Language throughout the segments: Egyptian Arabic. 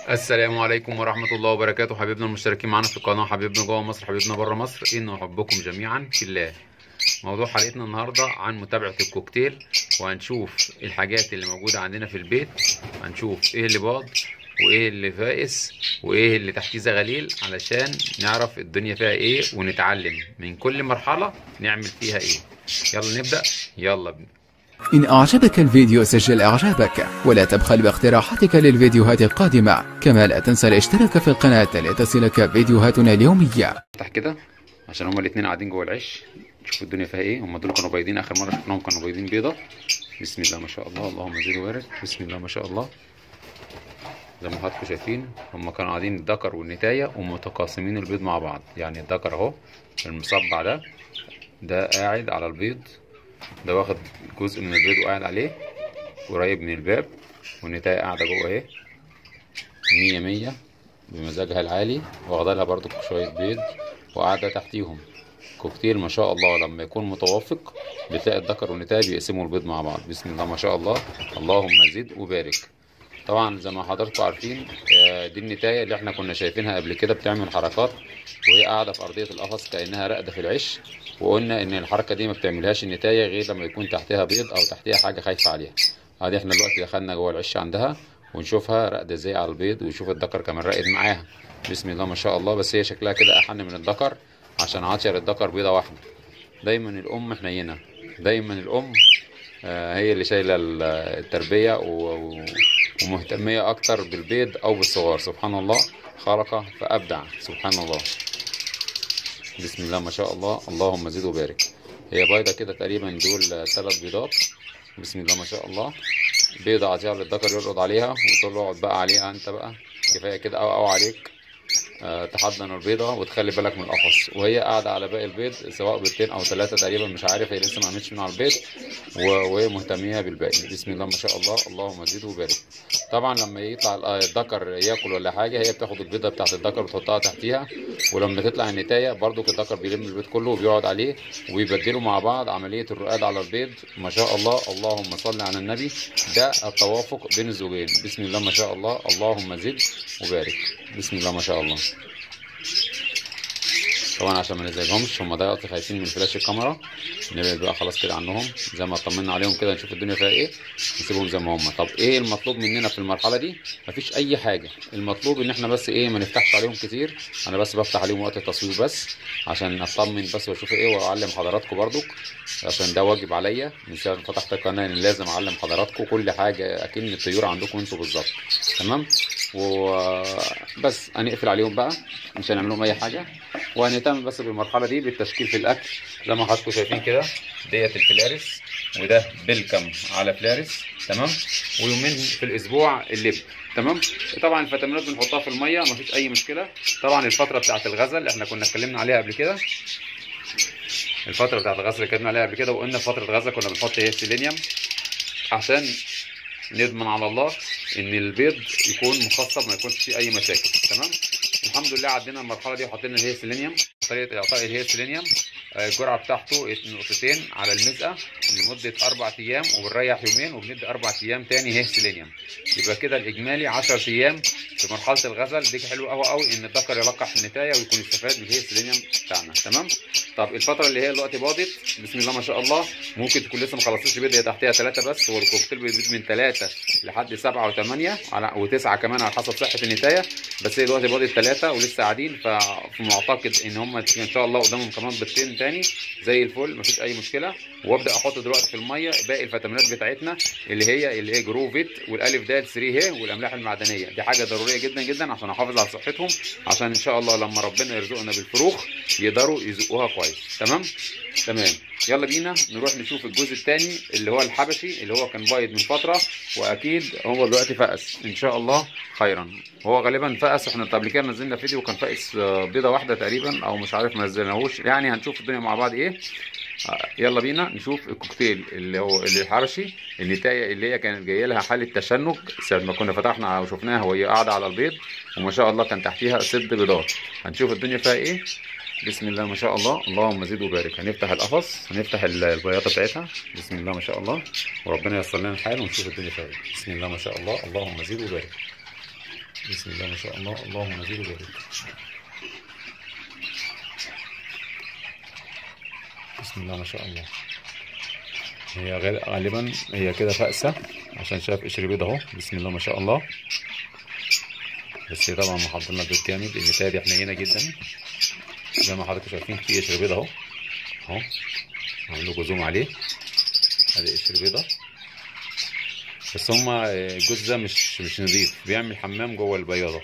السلام عليكم ورحمة الله وبركاته حبيبنا المشتركين معنا في القناة حبيبنا جوه مصر حبيبنا بره مصر إن أحبكم جميعا في الله موضوع حلقتنا النهاردة عن متابعة الكوكتيل وهنشوف الحاجات اللي موجودة عندنا في البيت هنشوف إيه اللي باض وإيه اللي فائس وإيه اللي تحتيه زغاليل علشان نعرف الدنيا فيها إيه ونتعلم من كل مرحلة نعمل فيها إيه يلا نبدأ يلا بينا إن أعجبك الفيديو سجل إعجابك ولا تبخل باقتراحاتك للفيديوهات القادمة كما لا تنسى الاشتراك في القناة لتصلك فيديوهاتنا اليومية افتح كده عشان هما الاتنين قاعدين جوه العش شوفوا الدنيا فيها ايه هما دول كانوا بيضين اخر مره شفناهم كانوا بيضين بيضه بسم الله ما شاء الله اللهم زد وبارك بسم الله ما شاء الله زي ما حضراتكم شايفين هما كانوا قاعدين الذكر والنتايه ومتقاسمين البيض مع بعض يعني الذكر اهو المصبع ده ده قاعد على البيض ده واخد جزء من البيض وقاعد عليه قريب من الباب والنتايه قاعده جوه اهي مية مية بمزاجها العالي واخده لها برضو شوية بيض وقاعدة تحتيهم كوكتيل ما شاء الله لما يكون متوافق بتلاقي الذكر والنتاية بيقسموا البيض مع بعض بسم الله ما شاء الله اللهم زد وبارك طبعا زي ما حضراتكم عارفين آه، دي النتاية اللي احنا كنا شايفينها قبل كده بتعمل حركات وهي قاعدة في أرضية القفص كأنها راقدة في العش وقلنا إن الحركة دي ما بتعملهاش النتاية غير لما يكون تحتها بيض أو تحتها حاجة خايفة عليها ادي احنا دلوقتي دخلنا جوه العش عندها ونشوفها راقدة ازاي على البيض ونشوف الذكر كمان راقد معاها بسم الله ما شاء الله بس هي شكلها كده أحن من الذكر عشان عشر الذكر بيضة واحدة دايما الأم حنينة دايما الأم آه، هي اللي شايلة ال- التربية و- و- ومهتمية أكتر بالبيض أو بالصغار سبحان الله خلق فأبدع سبحان الله بسم الله ما شاء الله اللهم زد وبارك هي بيضة كده تقريبا دول ثلاث بيضات بسم الله ما شاء الله بيضة عطيها للذكر يرقد عليها وتقول له اقعد بقى عليها انت بقى كفاية كده او او عليك آه، تحضن البيضة وتخلي بالك من القفص وهي قاعدة على باقي البيض سواء بيضتين أو ثلاثة تقريبا مش عارف هي لسه ما عملتش من على البيض و- وهي مهتمية بالباقي بسم الله ما شاء الله اللهم زد وبارك طبعا لما يطلع ال- آه، الذكر ياكل ولا حاجة هي بتاخد البيضة بتاعت الذكر وتحطها تحتيها ولما تطلع النتاية برضو الذكر بيلم البيض كله وبيقعد عليه ويبدلوا مع بعض عملية الرقاد على البيض ما شاء الله اللهم صل على النبي ده التوافق بين الزوجين بسم الله ما شاء الله اللهم زد وبارك بسم الله ما شاء الله طبعا عشان ما نزعجهمش هم دلوقتي خايفين من فلاش الكاميرا نبعد بقى خلاص كده عنهم زي ما طمنا عليهم كده نشوف الدنيا فيها ايه نسيبهم زي ما هم طب ايه المطلوب مننا في المرحله دي مفيش اي حاجه المطلوب ان احنا بس ايه ما نفتحش عليهم كتير انا بس بفتح عليهم وقت التصوير بس عشان اطمن بس واشوف ايه واعلم حضراتكم برضو عشان ده واجب عليا من ساعه ما فتحت القناه ان لازم اعلم حضراتكم كل حاجه اكن الطيور عندكم انتوا بالظبط تمام وبس هنقفل عليهم بقى مش هنعمل لهم اي حاجه وهنهتم بس بالمرحله دي بالتشكيل في الاكل زي ما حضراتكم شايفين كده ديت الفلارس وده بلكم على فلارس تمام ويومين في الاسبوع اللب تمام طبعا الفيتامينات بنحطها في الميه مفيش اي مشكله طبعا الفتره بتاعه الغزل احنا كنا اتكلمنا عليها قبل كده الفتره بتاعه الغزل اللي اتكلمنا عليها قبل كده وقلنا فتره الغزل كنا بنحط ايه سيلينيوم عشان نضمن على الله ان البيض يكون مخصب ما يكونش فيه اي مشاكل تمام الحمد لله عدينا المرحله دي وحطينا اللي هي سيلينيوم طريقه اعطاء اللي هي سيلينيوم آه، الجرعه بتاعته نقطتين على المزقه لمده اربع ايام وبنريح يومين وبندي اربع ايام تاني هي سيلينيوم يبقى كده الاجمالي 10 ايام في مرحله الغزل دي حلو قوي قوي ان الذكر يلقح النتايه ويكون استفاد من هي السيلينيوم بتاعنا تمام طب الفتره اللي هي دلوقتي باضت بسم الله ما شاء الله ممكن تكون لسه ما خلصتش بيض هي تحتها ثلاثه بس هو الكوكتيل بيزيد من ثلاثه لحد سبعه وثمانيه على وتسعه كمان على حسب صحه النتايه بس هي دلوقتي باضت ثلاثه ولسه قاعدين فمعتقد ان هم ان شاء الله قدامهم كمان بيضتين تاني زي الفل مفيش اي مشكله وابدا احط دلوقتي في الميه باقي الفيتامينات بتاعتنا اللي هي اللي هي جروفيت والالف د 3 هي والاملاح المعدنيه دي حاجه ضروريه جدا جدا عشان احافظ على صحتهم عشان ان شاء الله لما ربنا يرزقنا بالفروخ يقدروا يزقوها كويس تمام تمام يلا بينا نروح نشوف الجزء الثاني اللي هو الحبشي اللي هو كان بايض من فتره واكيد هو دلوقتي فأس ان شاء الله خيرا هو غالبا فأس احنا قبل كده نزلنا فيديو كان فأس آه، بيضه واحده تقريبا او مش عارف ما نزلناهوش يعني هنشوف الدنيا مع بعض ايه آه، يلا بينا نشوف الكوكتيل اللي هو اللي الحرشي النتايه اللي هي كانت جايه لها حاله تشنج ساعه ما كنا فتحنا وشفناها وهي قاعده على البيض وما شاء الله كان تحتيها ست بيضات هنشوف الدنيا فيها ايه بسم الله ما شاء الله اللهم زد وبارك هنفتح القفص هنفتح ال- البياضه بتاعتها بسم الله ما شاء الله وربنا ييسر لنا الحال ونشوف الدنيا فيها ايه بسم الله ما شاء الله اللهم زد وبارك بسم الله ما شاء الله اللهم زد وبارك بسم الله ما شاء الله هي غال- غالبا هي كده فأسة عشان شايف قشر بيض اهو بسم الله ما شاء الله بس هي طبعا محضر لنا بيض جامد النتاية دي حنينة جدا زي ما حضراتكم شايفين في قشر بيض اهو اهو عاملين له جزوم عليه ادي قشر بيضة بس هما الجزء ده مش مش نظيف بيعمل حمام جوه البياضة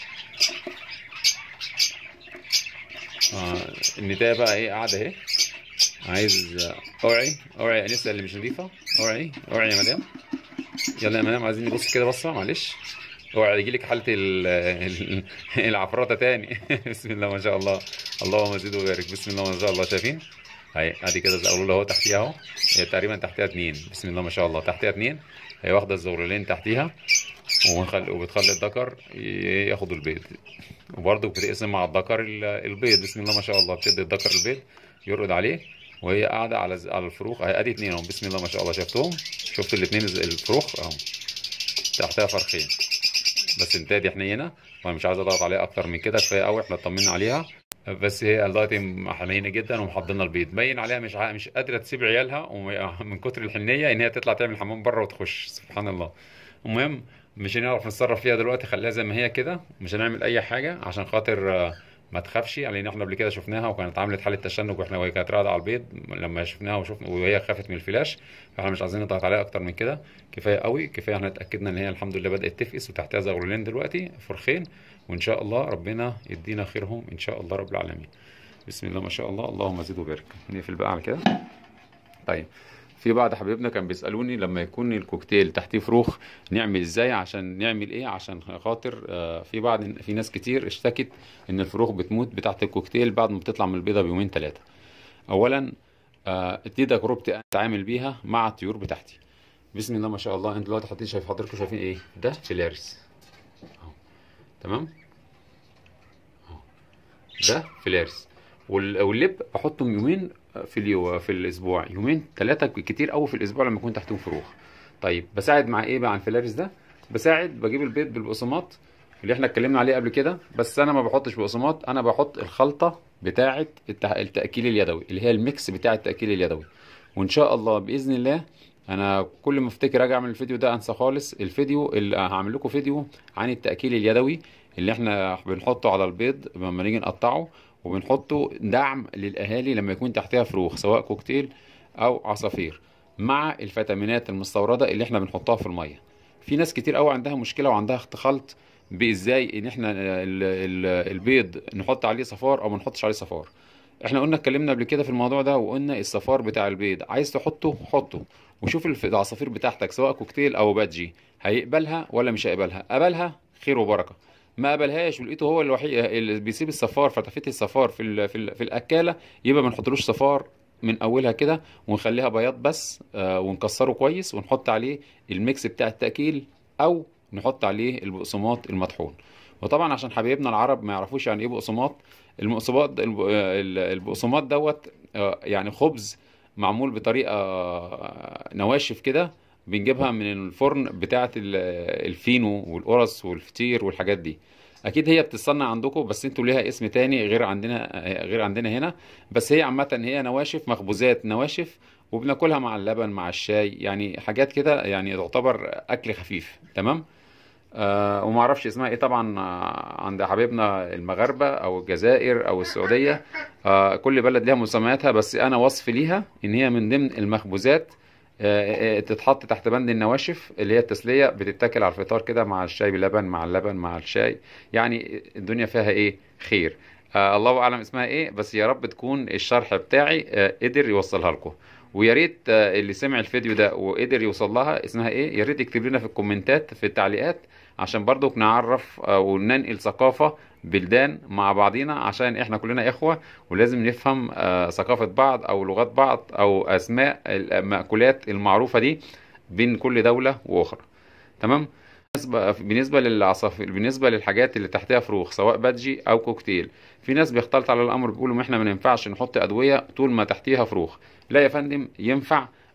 آه النتاية بقى ايه قاعدة اهي عايز اوعي اوعي يا انسه اللي مش نظيفة اوعي اوعي يا مدام يلا يا مدام عايزين نبص كده بصة معلش اوعي يجيلك حالة ال- ال- العفرطة تاني بسم الله ما شاء الله اللهم زد وبارك بسم الله ما شاء الله شايفين اهي ادي كده الزغلول اهو تحتيها اهو هي تقريبا تحتيها اتنين بسم الله ما شاء الله تحتيها اتنين هي واخدة الزغلولين تحتيها وبنخلي وبتخلي الذكر ي- ياخد البيض وبرضه بتقسم مع الذكر ال- البيض بسم الله ما شاء الله بتدي الذكر البيض يرقد عليه وهي قاعدة على ز- على الفروخ اهي ادي اتنين اهو بسم الله ما شاء الله شفتهم شفت الاتنين الز- الفروخ اهو تحتها فرخين بس انتهى دي حنينه وانا مش عايز اضغط عليها اكتر من كده كفايه قوي احنا اطمنا عليها بس هي دلوقتي حنينه جدا ومحضنه البيض باين عليها مش ع- مش قادره تسيب عيالها وم- من كتر الحنيه ان هي تطلع تعمل حمام بره وتخش سبحان الله المهم مش هنعرف نتصرف فيها دلوقتي خليها زي ما هي كده مش هنعمل اي حاجه عشان خاطر آه، ما تخافش لان احنا قبل كده شفناها وكانت عملت حاله تشنج واحنا وهي كانت راقده على البيض لما شفناها وشفنا وهي خافت من الفلاش فاحنا مش عايزين نضغط عليها اكتر من كده كفايه قوي كفايه احنا اتاكدنا ان هي الحمد لله بدات تفقس وتحتها زغلولين دلوقتي فرخين وان شاء الله ربنا يدينا خيرهم ان شاء الله رب العالمين بسم الله ما شاء الله اللهم زد وبارك نقفل بقى على كده طيب في بعض حبايبنا كان بيسالوني لما يكون الكوكتيل تحتيه فروخ نعمل ازاي عشان نعمل ايه عشان خاطر آه، في بعض في ناس كتير اشتكت ان الفروخ بتموت بتاعت الكوكتيل بعد ما بتطلع من البيضه بيومين ثلاثه اولا آه، دي تجربتي اتعامل بيها مع الطيور بتاعتي بسم الله ما شاء الله انتوا دلوقتي حاطين شايف حضراتكم شايفين ايه ده فيلاريس اهو تمام اهو ده فيلاريس وال- واللب بحطهم يومين في اليو في الاسبوع يومين ثلاثه كتير قوي في الاسبوع لما يكون تحتهم فروخ طيب بساعد مع ايه بقى عن فيلاريس ده بساعد بجيب البيض بالبقسماط اللي احنا اتكلمنا عليه قبل كده بس انا ما بحطش بقسماط انا بحط الخلطه بتاعه الت- التاكيل اليدوي اللي هي الميكس بتاع التاكيل اليدوي وان شاء الله باذن الله انا كل ما افتكر اجي اعمل الفيديو ده انسى خالص الفيديو اللي هعمل لكم فيديو عن التاكيل اليدوي اللي احنا بنحطه على البيض لما نيجي نقطعه وبنحطه دعم للاهالي لما يكون تحتها فروخ سواء كوكتيل او عصافير مع الفيتامينات المستورده اللي احنا بنحطها في الميه في ناس كتير قوي عندها مشكله وعندها اختخلط بازاي ان احنا ال- ال- البيض نحط عليه صفار او ما نحطش عليه صفار احنا قلنا اتكلمنا قبل كده في الموضوع ده وقلنا الصفار بتاع البيض عايز تحطه حطه وشوف الف- العصافير بتاعتك سواء كوكتيل او بادجي هيقبلها ولا مش هيقبلها قبلها خير وبركه ما قبلهاش ولقيته هو الوحيد اللي بيسيب الصفار فتفيت الصفار في ال في, ال في الاكاله يبقى ما نحطلوش صفار من اولها كده ونخليها بياض بس آه ونكسره كويس ونحط عليه الميكس بتاع التاكيل او نحط عليه البقسماط المطحون وطبعا عشان حبايبنا العرب ما يعرفوش يعني ايه بقسماط المقسماط الب- ال- البقسماط دوت آه، يعني خبز معمول بطريقه آه، نواشف كده بنجيبها من الفرن بتاعه ال- الفينو والقرص والفطير والحاجات دي اكيد هي بتتصنع عندكم بس انتوا ليها اسم تاني غير عندنا غير عندنا هنا بس هي عامه هي نواشف مخبوزات نواشف وبناكلها مع اللبن مع الشاي يعني حاجات كده يعني تعتبر اكل خفيف تمام آه وما اعرفش اسمها ايه طبعا آه، عند حبايبنا المغاربه او الجزائر او السعوديه آه كل بلد ليها مسمياتها بس انا وصفي ليها ان هي من ضمن المخبوزات آه، آه، تتحط تحت بند النواشف اللي هي التسليه بتتاكل على الفطار كده مع الشاي بلبن مع اللبن مع الشاي يعني الدنيا فيها ايه خير آه الله اعلم اسمها ايه بس يا رب تكون الشرح بتاعي آه قدر يوصلها لكم ويا ريت آه اللي سمع الفيديو ده وقدر يوصل لها اسمها ايه يا ريت يكتب لنا في الكومنتات في التعليقات عشان برضو نعرف آه وننقل ثقافة بلدان مع بعضينا عشان احنا كلنا اخوة ولازم نفهم آه ثقافة بعض او لغات بعض او اسماء المأكولات المعروفة دي بين كل دولة واخرى تمام بالنسبة بالنسبة للعصافير بالنسبة للحاجات اللي تحتها فروخ سواء بادجي أو كوكتيل في ناس بيختلط على الأمر بيقولوا ما إحنا ما ينفعش نحط أدوية طول ما تحتيها فروخ لا يا فندم ينفع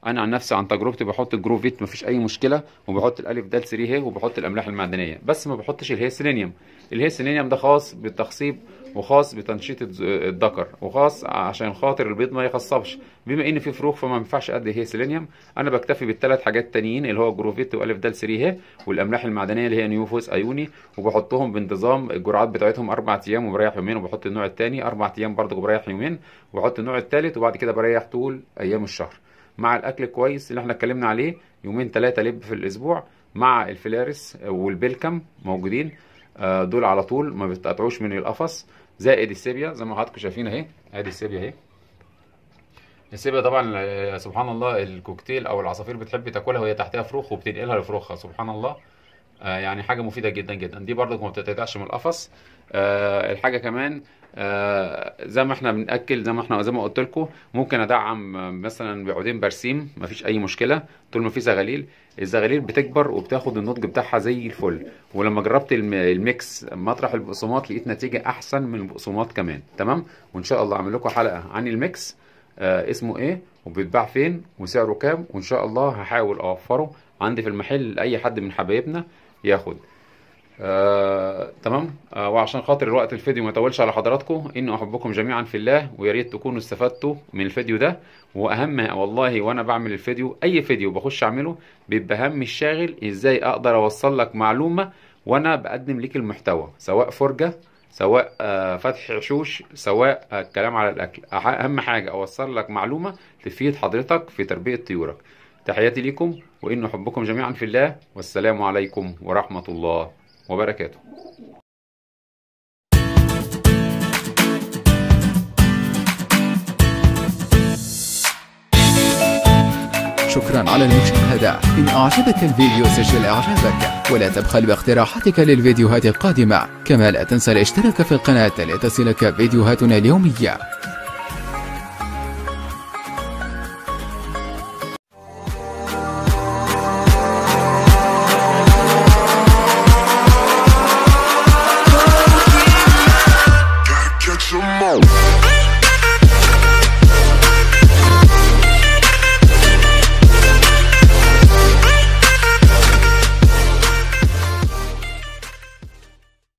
انا عن نفسي عن تجربتي بحط الجروفيت مفيش اي مشكله وبحط الالف دال 3 هي وبحط الاملاح المعدنيه بس ما بحطش الهي سيلينيوم الهي سيلينيوم ده خاص بالتخصيب وخاص بتنشيط الز- الذكر وخاص عشان خاطر البيض ما يخصبش بما ان في فروخ فما ينفعش ادي هي سيلينيوم انا بكتفي بالثلاث حاجات تانيين اللي هو جروفيت والف دال 3 هي والاملاح المعدنيه اللي هي نيوفوس ايوني وبحطهم بانتظام الجرعات بتاعتهم اربع ايام وبريح يومين وبحط النوع الثاني اربع ايام برضه بريح يومين وبحط النوع الثالث وبعد كده بريح طول ايام الشهر مع الاكل كويس اللي احنا اتكلمنا عليه يومين ثلاثه لب في الاسبوع مع الفلارس والبلكم موجودين آه، دول على طول ما بتقطعوش من القفص زائد السيبيا زي ما حضراتكم شايفين اهي ادي السيبيا اهي السيبيا طبعا آه، سبحان الله الكوكتيل او العصافير بتحب تاكلها وهي تحتها فروخ وبتنقلها لفروخها سبحان الله آه، يعني حاجه مفيده جدا جدا دي برضك ما بتتقطعش من القفص آه، الحاجه كمان آه، زي ما احنا بناكل زي ما احنا زي ما قلت لكم ممكن ادعم آه، مثلا بعودين برسيم مفيش اي مشكله طول ما في زغاليل الزغاليل بتكبر وبتاخد النضج بتاعها زي الفل ولما جربت الم- الميكس مطرح البقسماط لقيت نتيجه احسن من البقسماط كمان تمام وان شاء الله اعمل لكم حلقه عن الميكس آه اسمه ايه وبيتباع فين وسعره كام وان شاء الله هحاول اوفره عندي في المحل لاي حد من حبايبنا ياخد آه، تمام آه، وعشان خاطر الوقت الفيديو ما يطولش على حضراتكم اني احبكم جميعا في الله ويا ريت تكونوا استفدتوا من الفيديو ده واهم والله وانا بعمل الفيديو اي فيديو بخش اعمله بيبقى همي الشاغل ازاي اقدر اوصل لك معلومه وانا بقدم ليك المحتوى سواء فرجه سواء آه، فتح عشوش سواء آه، كلام على الاكل أح- اهم حاجه اوصل لك معلومه تفيد حضرتك في تربيه طيورك تحياتي ليكم وان احبكم جميعا في الله والسلام عليكم ورحمه الله وبركاته شكرا على المشاهدة إن أعجبك الفيديو سجل إعجابك ولا تبخل باقتراحاتك للفيديوهات القادمة كما لا تنسى الاشتراك في القناة لتصلك فيديوهاتنا اليومية